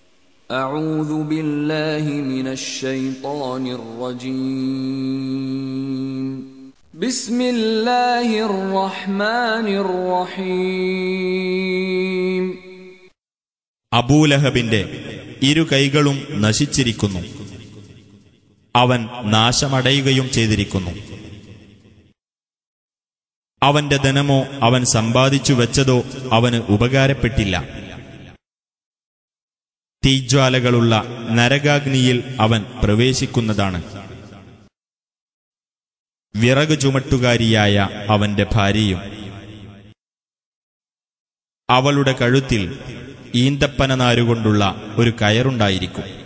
أعوذ بالله من الشيطان الرجيم بسم الله الرحمن الرحيم അബൂലഹബിന്റെ ഇരു കൈകളും നശിച്ചിരിക്കുന്നു അവൻ നാശമടയുകയും ചെയ്തിരിക്കുന്നു അവന്റെ ധനമോ അവൻ സമ്പാദിച്ചു വെച്ചതോ അവന് ഉപകാരപ്പെട്ടില്ല തീജ്വാലകളുള്ള നരകാഗ്നിയിൽ അവൻ പ്രവേശിക്കുന്നതാണ് വിറക് ചുമട്ടുകാരിയായ അവന്റെ ഭാര്യയും അവളുടെ കഴുത്തിൽ ഈന്തപ്പന നാരുകൊണ്ടുള്ള ഒരു കയറുണ്ടായിരിക്കും